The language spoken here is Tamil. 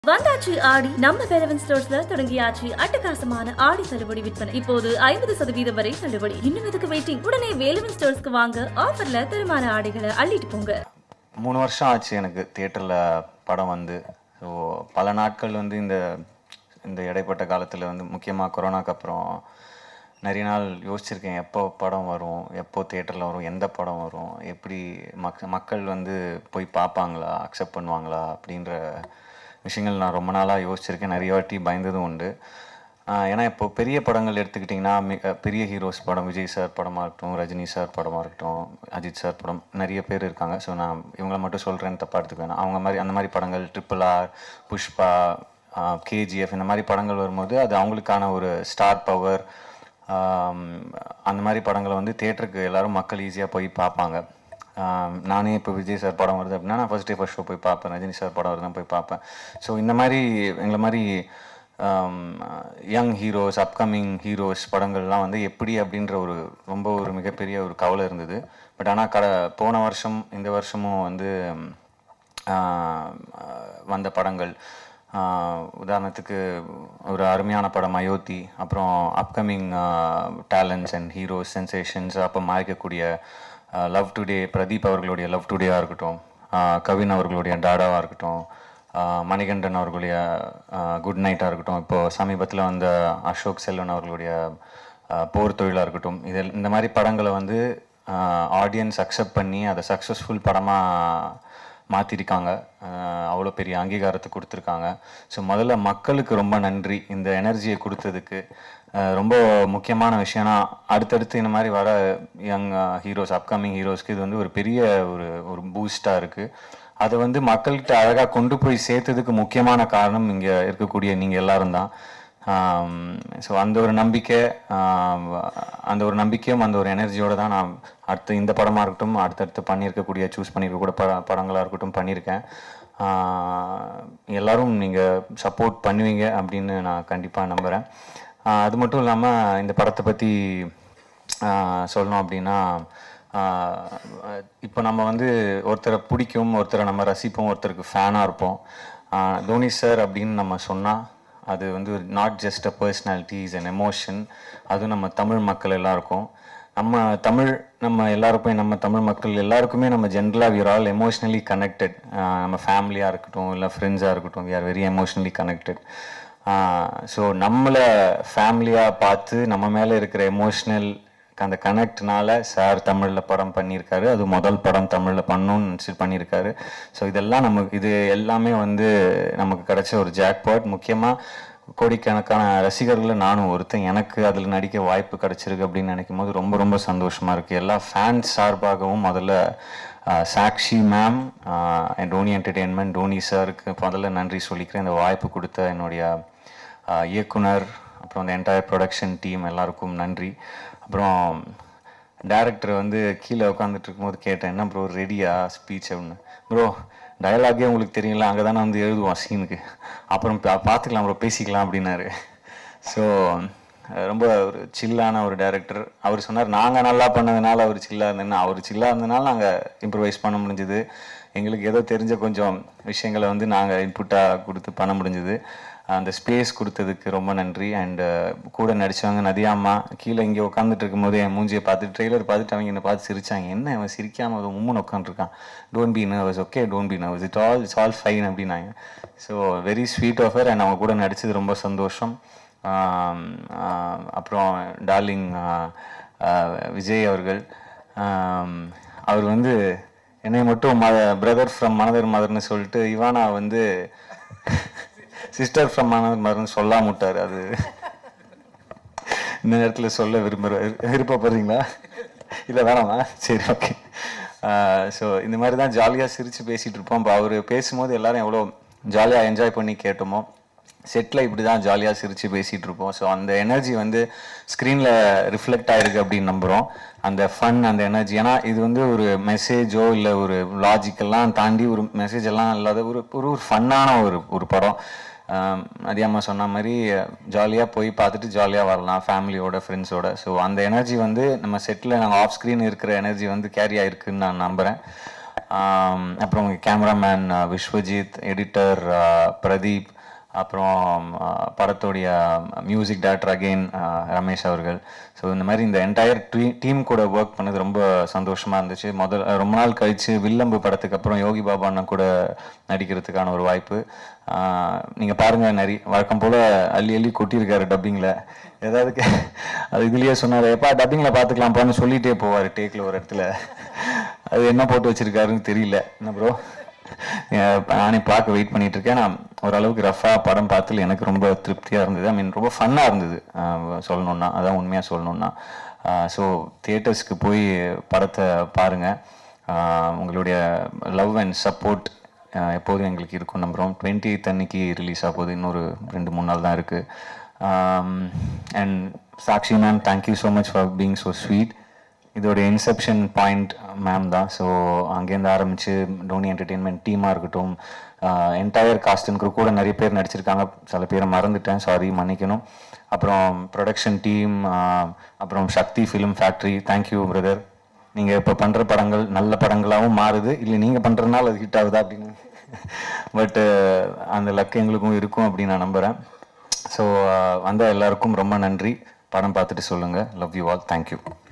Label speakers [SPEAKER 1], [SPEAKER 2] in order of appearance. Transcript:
[SPEAKER 1] வந்தாச்சு ஆடி நம்ம வேலவன் ஸ்டோர்ஸ்ல தொடங்கியாச்சு அட்டகாசமான ஆடி தள்ளுபடி விற்பனை இப்போது ஐம்பது சதவீதம் வரை தள்ளுபடி இன்னும் எதுக்கு வெயிட்டிங் உடனே வேலவன் ஸ்டோர்ஸ்க்கு வாங்க ஆஃபர்ல தரமான ஆடைகளை அள்ளிட்டு போங்க
[SPEAKER 2] மூணு வருஷம் ஆச்சு எனக்கு தியேட்டரில் படம் வந்து ஸோ பல நாட்கள் வந்து இந்த இந்த இடைப்பட்ட காலத்தில் வந்து முக்கியமாக கொரோனாக்கு அப்புறம் நிறைய நாள் யோசிச்சிருக்கேன் எப்போ படம் வரும் எப்போ தியேட்டரில் வரும் எந்த படம் வரும் எப்படி மக் மக்கள் வந்து போய் பார்ப்பாங்களா அக்செப்ட் பண்ணுவாங்களா அப்படின்ற விஷயங்கள் நான் ரொம்ப நாளாக யோசிச்சிருக்கேன் நிறைய வாட்டி பயந்ததும் உண்டு ஆஹ் ஏன்னா இப்போ பெரிய படங்கள் எடுத்துக்கிட்டிங்கன்னா மி- பெரிய ஹீரோஸ் படம் விஜய் சார் படமாக இருக்கட்டும் ரஜினி சார் படமாக இருக்கட்டும் அஜித் சார் படம் நிறைய பேர் இருக்காங்க ஸோ நான் இவங்கள மட்டும் சொல்கிறேன்னு தப்பாக எடுத்துக்க வேணாம் அவங்க மாதிரி அந்த மாதிரி படங்கள் ட்ரிபிள் ஆர் புஷ்பா கேஜிஎஃப் இந்த மாதிரி படங்கள் வரும்போது அது அவங்களுக்கான ஒரு ஸ்டார் பவர் அந்த மாதிரி படங்களை வந்து தேட்டருக்கு எல்லாரும் மக்கள் ஈஸியாக போய் பார்ப்பாங்க ஆம், நானே இப்போ விஜய் சார் படம் வருது அப்படின்னா நான் ஃபர்ஸ்ட் டே ஃபர்ஸ்ட் ஷோ போய் பார்ப்பேன் ரஜினி சார் படம் வருதுன்னா போய் பார்ப்பேன் ஸோ இந்த மாதிரி எங்களை மாதிரி யங் ஹீரோஸ் அப்கமிங் ஹீரோஸ் படங்கள்லாம் வந்து எப்படி அப்படின்ற ஒரு ரொம்ப ஒரு மிகப்பெரிய ஒரு கவலை இருந்தது பட் ஆனால் கட போன வருஷம் இந்த வருஷமும் வந்து ஆஹ், வந்த படங்கள் ஆஹ், உதாரணத்துக்கு ஒரு அருமையான படம் அயோத்தி அப்புறம் upcoming talents and heroes sensations அப்போ மாறிக்கக்கூடிய லவ் டுடே பிரதீப் அவர்களுடைய லவ் டுடேவாக இருக்கட்டும் ஆஹ், கவின் அவர்களுடைய டாடாவாக இருக்கட்டும் ஆஹ், மணிகண்டன் அவர்களுடைய குட் நைட்டாக இருக்கட்டும் இப்போ சமீபத்தில் வந்த அசோக் செல்வன் அவர்களுடைய ஆஹ், போர் தொழிலாக இருக்கட்டும் இது இந்த மாதிரி படங்களை வந்து ஆடியன்ஸ் அக்செப்ட் பண்ணி அதை சக்ஸஸ்ஃபுல் படமாக மாற்றிருக்காங்க அவ்வளோ பெரிய அங்கீகாரத்தை கொடுத்துருக்காங்க ஸோ முதல்ல மக்களுக்கு ரொம்ப நன்றி இந்த எனர்ஜியை கொடுத்ததுக்கு அஹ் ரொம்ப முக்கியமான விஷயம்னா அடுத்தடுத்து இந்த மாதிரி வர யங் ஹீரோஸ் அப்கமிங் ஹீரோஸ்க்கு இது வந்து ஒரு பெரிய ஒரு ஒரு பூஸ்டாக இருக்குது அதை வந்து மக்கள்கிட்ட அழகாக கொண்டு போய் சேர்த்ததுக்கு முக்கியமான காரணம் இங்கே இருக்கக்கூடிய நீங்கள் எல்லாரும் தான் ஸோ அந்த ஒரு நம்பிக்கை ஆம், அந்த ஒரு நம்பிக்கையும் அந்த ஒரு எனர்ஜியோட தான் நான் அடுத்து இந்த படமாக இருக்கட்டும் அடுத்தடுத்து பண்ணியிருக்கக்கூடிய சூஸ் பண்ணியிருக்கக்கூடிய பட படங்களாக இருக்கட்டும் பண்ணியிருக்கேன் ஆஹ், எல்லாரும் நீங்கள் சப்போர்ட் பண்ணுவீங்க அப்படின்னு நான் கண்டிப்பாக நம்புகிறேன் அது மட்டும் இல்லாமல் இந்த படத்தை பற்றி சொல்லணும் அப்படின்னா இப்போ நம்ம வந்து ஒருத்தரை பிடிக்கும் ஒருத்தரை நம்ம ரசிப்போம் ஒருத்தருக்கு ஃபேனாக இருப்போம் ஆஹ் தோனி சார் அப்படின்னு நம்ம சொன்னால் அது வந்து not just a personality is an emotion அதுவும் நம்ம தமிழ் மக்கள் எல்லாருக்கும் நம்ம தமிழ் நம்ம எல்லாருக்கும் நம்ம தமிழ் மக்கள் எல்லாருக்குமே நம்ம ஜென்ரலாக we are all emotionally connected நம்ம ஃபேமிலியாக இருக்கட்டும் இல்லை ஃப்ரெண்ட்ஸாக இருக்கட்டும் we are very emotionally connected so நம்மளை ஃபேமிலியாக பார்த்து நம்ம மேலே இருக்கிற எமோஷ்னல் அந்த கனெக்ட்னால சார் தமிழில் படம் பண்ணியிருக்காரு அது முதல் படம் தமிழில் பண்ணணும்னு நினச்சி பண்ணியிருக்காரு ஸோ இதெல்லாம் நமக்கு இது எல்லாமே வந்து நமக்கு கிடைச்ச ஒரு ஜாக்பாட் முக்கியமாக கோடிக்கணக்கான ரசிகர்களில் நானும் ஒருத்தன் எனக்கு அதில் நடிக்க வாய்ப்பு கிடைச்சிருக்கு அப்படின்னு நினைக்கும் போது ரொம்ப ரொம்ப சந்தோஷமாக இருக்குது எல்லா ஃபேன்ஸ் சார்பாகவும் முதல்ல ஆஹ், சாக்ஷி மேம் டோனி என்டர்டெயின்மெண்ட் டோனி சாருக்கு முதல்ல நன்றி சொல்லிக்கிறேன் இந்த வாய்ப்பு கொடுத்த என்னுடைய ஆஹ், இயக்குனர் அப்புறம் அந்த என்டையர் ப்ரொடக்ஷன் டீம் எல்லாருக்கும் நன்றி அப்புறம் டேரக்டர் வந்து கீழே உட்காந்துட்டு இருக்கும்போது கேட்டேன் என்ன ப்ரோ ரெடியா ஸ்பீச் அப்படின்னு ப்ரோ டயலாகே உங்களுக்கு தெரியல அங்கே தானே வந்து எழுதுவோம் சீனுக்கு அப்புறம் பா- பார்த்துக்கலாம் ப்ரோ பேசிக்கலாம் அப்படின்னாரு ஸோ ரொம்ப ஒரு சில்லான ஒரு டேரக்டர் அவர் சொன்னார் நாங்கள் நல்லா பண்ணதுனால அவர் சில்லாக இருந்தேன்னா அவர் சில்லாக இருந்தனால நாங்கள் இம்ப்ரவைஸ் பண்ண முடிஞ்சுது எங்களுக்கு ஏதோ தெரிஞ்ச கொஞ்சம் விஷயங்களை வந்து நாங்கள் இன்புட்டாக கொடுத்து பண்ண முடிஞ்சுது அந்த ஸ்பேஸ் கொடுத்ததுக்கு ரொம்ப நன்றி அண்ட் கூட நடிச்சவங்க நதியாம்மா கீழே இங்கே உட்காந்துட்டு இருக்கும்போது என் மூஞ்சியை பார்த்துட்டு ட்ரெய்லர் பார்த்துட்டு அவங்க என்னை பார்த்து சிரிச்சாங்க என்ன அவன் சிரிக்காம அது உம்முன்னு உட்காந்துருக்கான் don't be nervous okay don't be nervous it all it's all fine அப்படின்னாங்க so very sweet offer and அவங்க கூட நடிச்சது ரொம்ப சந்தோஷம் ஆம், ஆஹ், அப்புறம் டார்லிங் ஆஹ், ஆஹ், விஜய் அவர்கள் ஆம், அவர் வந்து என்னை மட்டும் மத பிரதர் ஃப்ரம் மனதர் மதர்னு சொல்லிட்டு இவானா வந்து சிஸ்டர் ஃப்ரம் மனதர் மதர்னு சொல்லாம விட்டார் அது இந்த நேரத்தில் சொல்ல விரும்புகிற விருப்பப்படுறீங்களா இல்லை வேணாமா சரி ஓகே ஸோ இந்த மாதிரி தான் ஜாலியாக சிரித்து பேசிகிட்டு இருப்போம் இப்போ அவர் பேசும்போது எல்லாரும் எவ்வளோ ஜாலியாக என்ஜாய் பண்ணி கேட்டோமோ செட்டில் இப்படி தான் ஜாலியாக சிரித்து பேசிகிட்டு இருப்போம் ஸோ அந்த எனர்ஜி வந்து ஸ்க்ரீனில் ரிஃப்ளெக்ட் ஆயிருக்கு அப்படின்னு நம்புகிறோம் அந்த ஃபன் அந்த எனர்ஜி ஏன்னா இது வந்து ஒரு மெசேஜோ இல்லை ஒரு லாஜிக்கெல்லாம் தாண்டி ஒரு மெசேஜ் எல்லாம் இல்லாத ஒரு ஒரு ஒரு ஃபன்னான ஒரு ஒரு படம் ஆம், அதியம்மா சொன்ன மாதிரி ஜாலியாக போய் பார்த்துட்டு ஜாலியாக வரலாம் ஃபேமிலியோட ஃப்ரெண்ட்ஸோட ஸோ அந்த எனர்ஜி வந்து நம்ம செட்டில் நாங்கள் ஆஃப் ஸ்க்ரீன் இருக்கிற எனர்ஜி வந்து கேரி ஆயிருக்குன்னு நான் நம்புகிறேன் ஆம், அப்புறம் கேமராமேன் விஸ்வஜித் எடிட்டர் பிரதீப் அப்புறம் ஆஹ், படத்துடைய மியூசிக் டேரக்டர் அகெயின் ரமேஷ் அவர்கள் ஸோ இந்த மாதிரி இந்த என்டையர் டீ டீம் கூட ஒர்க் பண்ணது ரொம்ப சந்தோஷமாக இருந்துச்சு முதல் ரொம்ப நாள் கழித்து வில்லம்பு படத்துக்கு அப்புறம் யோகி பாபா அண்ணன் கூட நடிக்கிறதுக்கான ஒரு வாய்ப்பு நீங்கள் பாருங்கள் நிறைய வழக்கம் போல் அள்ளி அள்ளி கொட்டியிருக்காரு டப்பிங்கில் ஏதாவது கே- அது இதுலேயே சொன்னார் எப்பா டப்பிங்கில் பார்த்துக்கலாம்ப்பான்னு சொல்லிகிட்டே போவார் டேக்கில் ஒரு இடத்துல அது என்ன போட்டு வச்சிருக்காருன்னு தெரியல என்ன ப்ரோ நானே பார்க்க வெயிட் பண்ணிட்டு இருக்கேன் நான் ஓரளவுக்கு ரஃபாக படம் பார்த்ததுல எனக்கு ரொம்ப திருப்தியாக இருந்தது ஐ மீன் ரொம்ப ஃபன்னாக இருந்தது ஆஹ் சொல்லணும்னா அதான் உண்மையாக சொல்லணும்னா ஸோ தியேட்டர்ஸ்க்கு போய் படத்தை பாருங்கள் உங்களுடைய லவ் அண்ட் சப்போர்ட் எப்போதும் எங்களுக்கு இருக்கும் நம்புகிறோம் டுவெண்ட்டி எய்த் அன்னைக்கு ரிலீஸ் ஆக போகுது இன்னொரு ரெண்டு மூணு நாள் தான் இருக்குது and Sakshi ma'am thank you so much for being so sweet இதோட இன்செப்ஷன் பாயிண்ட் மேம் தான் ஸோ அங்கேருந்து ஆரம்பித்து டோனி என்டர்டெயின்மெண்ட் டீமாக இருக்கட்டும் என்டையர் காஸ்டின் கூட நிறைய பேர் நடிச்சிருக்காங்க சில பேரை மறந்துட்டேன் சாரி மன்னிக்கணும் அப்புறம் ப்ரொடக்ஷன் டீம் அப்புறம் Sakthi film factory thank you brother நீங்கள் இப்போ பண்ணுற படங்கள் நல்ல படங்களாகவும் மாறுது இல்லை நீங்கள் பண்ணுறதுனால அது ஹிட் ஆகுதா அப்படின்னு பட்டு அந்த லக் எங்களுக்கும் இருக்கும் அப்படின்னு நான் நம்புகிறேன் ஸோ வந்த எல்லாருக்கும் ரொம்ப நன்றி படம் பார்த்துட்டு சொல்லுங்கள் லவ் யூ ஆல் தேங்க்யூ